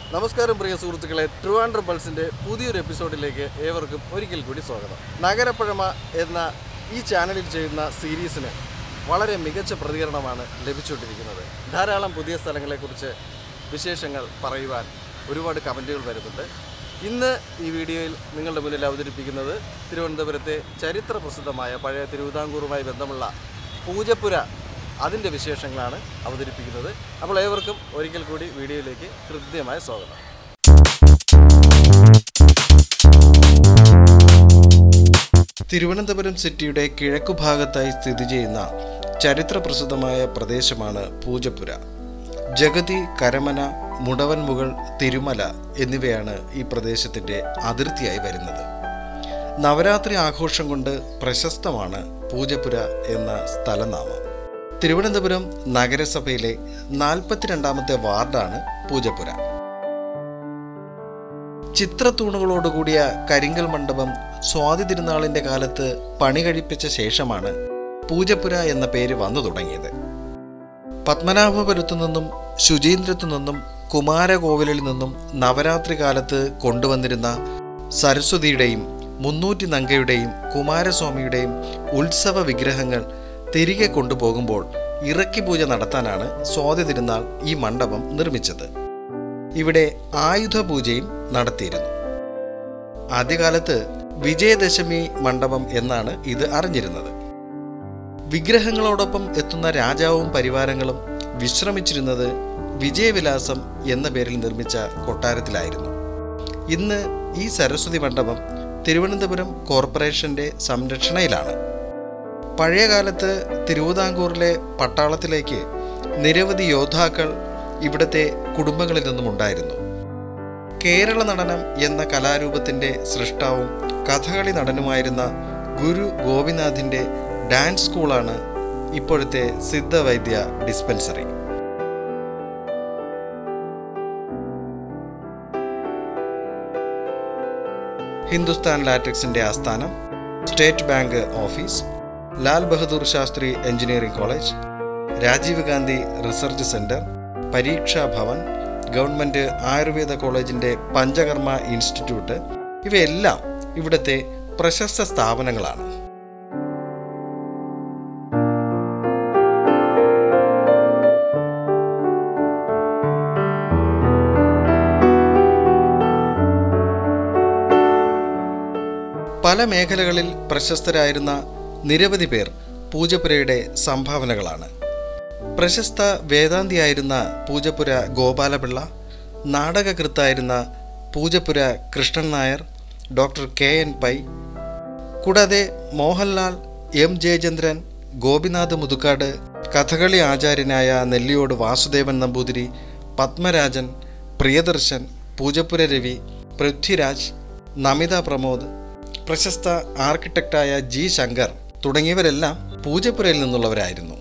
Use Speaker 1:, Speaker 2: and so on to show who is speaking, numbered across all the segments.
Speaker 1: നമസ്കാരം പ്രിയ സുഹൃത്തുക്കളെ ട്രിവാൻഡ്രം പൾസിൻ്റെ പുതിയൊരു എപ്പിസോഡിലേക്ക് ഏവർക്കും ഒരിക്കൽ കൂടി സ്വാഗതം നഗരപ്പഴമ എന്ന ഈ ചാനലിൽ ചെയ്യുന്ന സീരീസിന് വളരെ മികച്ച പ്രതികരണമാണ് ലഭിച്ചുകൊണ്ടിരിക്കുന്നത് ധാരാളം പുതിയ സ്ഥലങ്ങളെക്കുറിച്ച് വിശേഷങ്ങൾ പറയുവാൻ ഒരുപാട് കമൻറ്റുകൾ വരുന്നുണ്ട് ഇന്ന് ഈ വീഡിയോയിൽ നിങ്ങളുടെ മുന്നിൽ അവതരിപ്പിക്കുന്നത് തിരുവനന്തപുരത്തെ ചരിത്ര പ്രസിദ്ധമായ പഴയ തിരുവിതാംകൂറുമായി ബന്ധമുള്ള പൂജപ്പുര അതിൻ്റെ വിശേഷങ്ങളാണ് അവതരിപ്പിക്കുന്നത് അപ്പോൾ ഏവർക്കും ഒരിക്കൽ കൂടി വീഡിയോയിലേക്ക് ഹൃദ്യമായ സ്വാഗതം തിരുവനന്തപുരം സിറ്റിയുടെ കിഴക്കു ഭാഗത്തായി സ്ഥിതി ചെയ്യുന്ന ചരിത്ര പ്രസിദ്ധമായ പ്രദേശമാണ് പൂജപ്പുര ജഗതി കരമന മുടവൻമുകൾ തിരുമല എന്നിവയാണ് ഈ പ്രദേശത്തിൻ്റെ അതിർത്തിയായി വരുന്നത് നവരാത്രി ആഘോഷം കൊണ്ട് പ്രശസ്തമാണ് പൂജപ്പുര എന്ന സ്ഥലനാമം തിരുവനന്തപുരം നഗരസഭയിലെ നാൽപ്പത്തിരണ്ടാമത്തെ വാർഡാണ് പൂജപ്പുര ചിത്രത്തൂണുകളോടുകൂടിയ കരിങ്കൽ മണ്ഡപം സ്വാതി തിരുനാളിന്റെ കാലത്ത് പണി കഴിപ്പിച്ച ശേഷമാണ് പൂജപ്പുര എന്ന പേര് വന്നു തുടങ്ങിയത് പത്മനാഭപുരത്തു നിന്നും ശുചീന്ദ്രത്തു നിന്നും കുമാരകോവിലിൽ നിന്നും നവരാത്രി കാലത്ത് കൊണ്ടുവന്നിരുന്ന സരസ്വതിയുടെയും മുന്നൂറ്റി നങ്കയുടെയും കുമാരസ്വാമിയുടെയും ഉത്സവ വിഗ്രഹങ്ങൾ തിരികെ കൊണ്ടുപോകുമ്പോൾ ഇറക്കി പൂജ നടത്താനാണ് സ്വാതി തിരുനാൾ ഈ മണ്ഡപം നിർമ്മിച്ചത് ഇവിടെ ആയുധ പൂജയും നടത്തിയിരുന്നു ആദ്യകാലത്ത് വിജയദശമി മണ്ഡപം എന്നാണ് ഇത് അറിഞ്ഞിരുന്നത് വിഗ്രഹങ്ങളോടൊപ്പം എത്തുന്ന രാജാവും പരിവാരങ്ങളും വിശ്രമിച്ചിരുന്നത് വിജയവിലാസം എന്ന പേരിൽ നിർമ്മിച്ച കൊട്ടാരത്തിലായിരുന്നു ഇന്ന് ഈ സരസ്വതി മണ്ഡപം തിരുവനന്തപുരം കോർപ്പറേഷന്റെ സംരക്ഷണയിലാണ് പഴയകാലത്ത് തിരുവിതാംകൂറിലെ പട്ടാളത്തിലേക്ക് നിരവധി യോദ്ധാക്കൾ ഇവിടുത്തെ കുടുംബങ്ങളിൽ നിന്നും ഉണ്ടായിരുന്നു കേരള നടനം എന്ന കലാരൂപത്തിൻ്റെ സൃഷ്ടാവും കഥകളി നടനുമായിരുന്ന ഗുരു ഗോപിനാഥിൻ്റെ ഡാൻസ് സ്കൂളാണ് ഇപ്പോഴത്തെ സിദ്ധവൈദ്യ ഡിസ്പെൻസറി ഹിന്ദുസ്ഥാൻ ലാറ്റക്സിൻ്റെ ആസ്ഥാനം state bank office Lal Bahadur Shastri engineering college Rajiv Gandhi research centre Pareeksha Bhavan government Ayurveda കോളേജിൻ്റെ പഞ്ചകർമ്മ ഇൻസ്റ്റിറ്റ്യൂട്ട് ഇവയെല്ലാം ഇവിടുത്തെ പ്രശസ്ത സ്ഥാപനങ്ങളാണ് പല മേഖലകളിൽ പ്രശസ്തരായിരുന്ന നിരവധി പേർ പൂജപ്പുരയുടെ സംഭാവനകളാണ് പ്രശസ്ത വേദാന്തിയായിരുന്ന പൂജപ്പുര ഗോപാലപിള്ള നാടകകൃത്തായിരുന്ന Poojappura Krishnan Nair doctor K N Pai കൂടാതെ മോഹൻലാൽ എം ജയചന്ദ്രൻ ഗോപിനാഥ് മുതുക്കാട് കഥകളി ആചാര്യനായ നെല്ലിയോട് വാസുദേവൻ നമ്പൂതിരി പത്മരാജൻ പ്രിയദർശൻ പൂജപ്പുര രവി പൃഥ്വിരാജ് നമിത പ്രമോദ് പ്രശസ്ത ആർക്കിടെക്റ്റായ ജി ശങ്കർ തുടങ്ങിയവരെല്ലാം പൂജപ്പുരയിൽ നിന്നുള്ളവരായിരുന്നു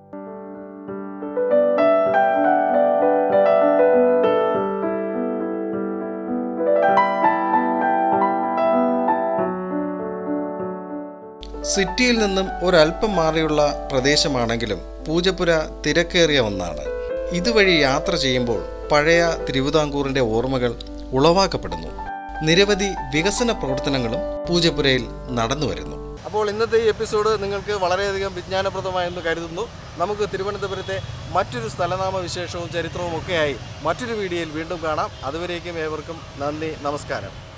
Speaker 1: സിറ്റിയിൽ നിന്നും ഒരല്പം മാറിയുള്ള പ്രദേശമാണെങ്കിലും പൂജപ്പുര തിരക്കേറിയ ഒന്നാണ് ഇതുവഴി യാത്ര ചെയ്യുമ്പോൾ പഴയ തിരുവിതാംകൂറിൻ്റെ ഓർമ്മകൾ ഉളവാക്കപ്പെടുന്നു നിരവധി വികസന പ്രവർത്തനങ്ങളും പൂജപ്പുരയിൽ നടന്നു വരുന്നു അപ്പോൾ ഇന്നത്തെ ഈ എപ്പിസോഡ് നിങ്ങൾക്ക് വളരെയധികം വിജ്ഞാനപ്രദമായെന്ന് കരുതുന്നു നമുക്ക് തിരുവനന്തപുരത്തെ മറ്റൊരു സ്ഥലനാമ വിശേഷവും ചരിത്രവും ഒക്കെയായി മറ്റൊരു വീഡിയോയിൽ വീണ്ടും കാണാം അതുവരേക്കും ഏവർക്കും നന്ദി നമസ്കാരം